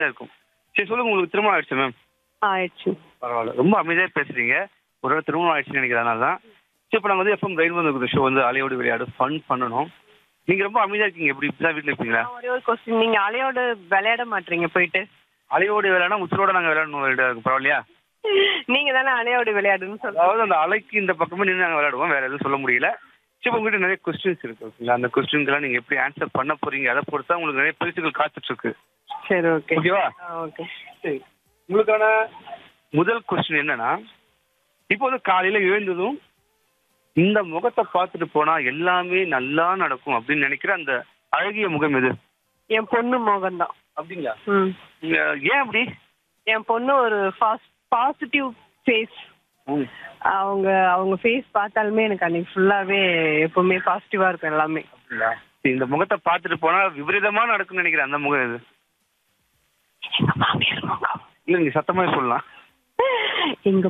இருக்கும் சரி சொல்லுங்க உங்களுக்கு திருமணம் ஆயிடுச்சு மேம் ஆயிடுச்சு பரவாயில்ல ரொம்ப அமைதியாக பேசுறீங்க ஒரு வேளை திருமணம் ஆயிடுச்சுன்னு நினைக்கிறேன் அதனால தான் சரி இப்போ நாங்கள் வந்து எஃப்எம் ரயில் வந்து ஷோ வந்து அலையோடு விளையாடு ஃபன் பண்ணணும் நீங்கள் ரொம்ப அமைதியாக இருக்கீங்க எப்படி இப்படி தான் வீட்டில் இருப்பீங்களா நான் ஒரே ஒரு கொஸ்டின் நீங்க அலையோட விளையாட மாட்டீங்க போயிட்டு அலையோடு விளையாடா உச்சரோட நாங்கள் விளையாடணும் விளையாட பரவாயில்லையா நீங்க தானே அலையோட விளையாடுன்னு சொல்லுங்க அதாவது அந்த அலைக்கு இந்த பக்கமே நின்று நாங்கள் விளையாடுவோம் வேற எதுவும் சொல்ல முடியல சரி உங்ககிட்ட நிறைய கொஸ்டின்ஸ் இருக்கு ஓகேங்களா அந்த கொஸ்டின்க்கெல்லாம் நீங்கள் எப்படி ஆன்சர் பண்ண போறீங்க அதை பொறுத்தா உங்களுக்கு நிறைய பரிசுகள் காத்துட்டு இருக்கு சரி ஓகே ஓகேவா ஓகே சரி உங்களுக்கான முதல் கொஸ்டின் என்னன்னா இப்போ வந்து காலையில எழுந்ததும் இந்த முகத்தை பார்த்துட்டு போனா எல்லாமே நல்லா நடக்கும் அப்படின்னு நினைக்கிற அந்த அழகிய முகம் எது என் பொண்ணு மோகன் தான் அப்படிங்களா ம் ஏன் அப்படி என் பொண்ணு ஒரு ஃபாஸ்ட் பாசிட்டிவ் ஃபேஸ் அவங்க அவங்க ஃபேஸ் பார்த்தாலுமே எனக்கு அன்னைக்கு ஃபுல்லாவே எப்பவுமே பாசிட்டிவா இருக்கும் எல்லாமே அப்படிங்களா சரி, இந்த முகத்தை பார்த்துட்டு போனா விபரீதமா நடக்கும்னு நினைக்கிறேன் அந்த முகம் எது எங்க மாமியார் முகம் இல்ல நீங்க சத்தமா சொல்லலாம் எங்க